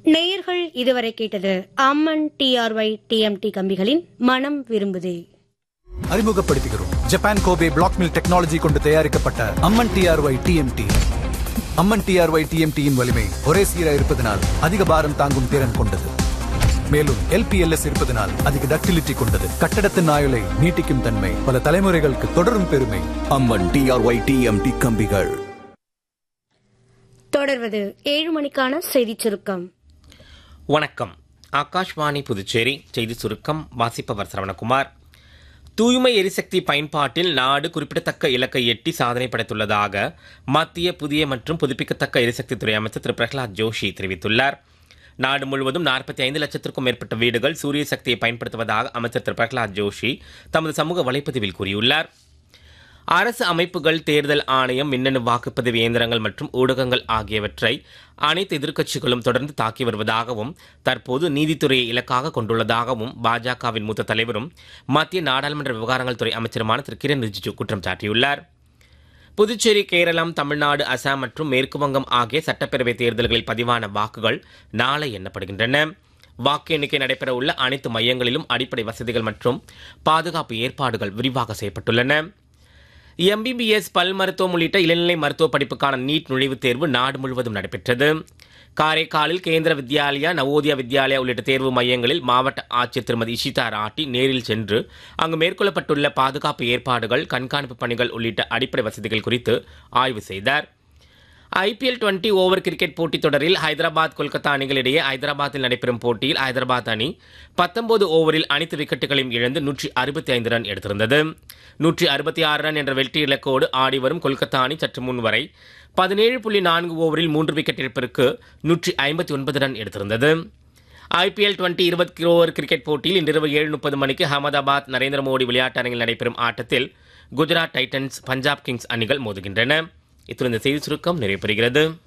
நேயர்கள் இதுவரை கேட்டது அம்மன் டிஆர்ஒய் டிஎம்டி கம்பிகளின் மனம் விரும்புதே அறிமுகப்படுத்துகிறோம் Japan Kobe block mill technology கொண்டு தயாரிக்கப்பட்ட Amman TRY TMT Amman TRY டிஎம்டியின் வலிமை ஒரே சீரா இருப்பதனால் அதிக பாரம் தாங்கும் திறன் கொண்டது மேலும் எல்பிஎல்எஸ் இருப்பதனால் அதிக டக்டிலிட்டி கொண்டது கட்டடத்தின் ஆயுளை நீட்டிக்கும் தன்மை பல தலைமுறைகளுக்கு தொடரும் பெருமை அம்மன் டிஆர்ஒய் டிஎம்டி கம்பிகள் தொடர்வது ஏழு மணிக்கான செய்திச் சுருக்கம் வணக்கம் ஆகாஷ்வாணி புதுச்சேரி செய்தி சுருக்கம் வாசிப்பவர் சரவணகுமார் தூய்மை எரிசக்தி பயன்பாட்டில் நாடு குறிப்பிடத்தக்க இலக்கை எட்டி சாதனை படைத்துள்ளதாக மத்திய புதிய மற்றும் புதுப்பிக்கத்தக்க எரிசக்தித்துறை அமைச்சர் திரு பிரகலாத் ஜோஷி தெரிவித்துள்ளார் நாடு முழுவதும் நாற்பத்தி ஐந்து லட்சத்திற்கும் மேற்பட்ட வீடுகள் சூரிய சக்தியை பயன்படுத்துவதாக அமைச்சர் திரு பிரகலாத் ஜோஷி தமது சமூக வலைப்பதிவில் கூறியுள்ளார் அரசு அமைப்புகள் தேர்தல் ஆணையம் மின்னணு வாக்குப்பதிவு இயந்திரங்கள் மற்றும் ஊடகங்கள் ஆகியவற்றை அனைத்து எதிர்க்கட்சிகளும் தொடர்ந்து தாக்கி வருவதாகவும் தற்போது நீதித்துறையை இலக்காக கொண்டுள்ளதாகவும் பாஜகவின் மூத்த தலைவரும் மத்திய நாடாளுமன்ற விவகாரங்கள் துறை அமைச்சருமான திரு கிரண் ரிஜிஜு குற்றம் சாட்டியுள்ளார் புதுச்சேரி கேரளம் தமிழ்நாடு அசாம் மற்றும் மேற்கு வங்கம் ஆகிய சட்டப்பேரவை தேர்தல்களில் பதிவான வாக்குகள் நாளை எண்ணப்படுகின்றன வாக்கு எண்ணிக்கை நடைபெற உள்ள அனைத்து மையங்களிலும் அடிப்படை வசதிகள் மற்றும் பாதுகாப்பு ஏற்பாடுகள் விரிவாக செய்யப்பட்டுள்ளன எம்பிபிஎஸ் பல் மருத்துவம் உள்ளிட்ட இளநிலை மருத்துவ படிப்புக்கான நீட் நுழைவுத் தேர்வு நாடு முழுவதும் நடைபெற்றது காரைக்காலில் கேந்திர வித்யாலயா நவோதயா வித்யாலயா உள்ளிட்ட தேர்வு மையங்களில் மாவட்ட ஆட்சியர் திருமதி இஷிதா ராட்டி நேரில் சென்று அங்கு மேற்கொள்ளப்பட்டுள்ள பாதுகாப்பு ஏற்பாடுகள் கண்காணிப்பு பணிகள் உள்ளிட்ட அடிப்படை வசதிகள் குறித்து ஆய்வு செய்தார் ஐபிஎல் டுவெண்டி ஓவர் கிரிக்கெட் போட்டித் தொடரில் ஹைதராபாத் கொல்கத்தா அணிகளிடையே ஹைதராபாத்தில் நடைபெறும் போட்டியில் ஹைதராபாத் அணி பத்தொன்பது ஓவரில் அனைத்து விக்கெட்டுகளையும் இழந்து நூற்றி அறுபத்தி ஐந்து ரன் எடுத்திருந்தது நூற்றி அறுபத்தி ஆறு ரன் என்ற வெற்றி இலக்கோடு ஆடி வரும் கொல்கத்தா அணி சற்று முன் வரை பதினேழு புள்ளி நான்கு ஓவரில் மூன்று விக்கெட் இழப்பிற்கு நூற்றி ஐம்பத்தி ஒன்பது ரன் எடுத்திருந்தது ஐபிஎல் டுவெண்டி இருபத்தி ஓவர் கிரிக்கெட் போட்டியில் இன்றிரவு ஏழு முப்பது மணிக்கு அகமதாபாத் நரேந்திர மோடி விளையாட்டு அரங்கில் நடைபெறும் ஆட்டத்தில் குஜராத் டைட்டன்ஸ் பஞ்சாப் கிங்ஸ் அணிகள் மோதுகின்றன இத்துடன் இந்த செய்தி சுருக்கம் நிறைவு பெறுகிறது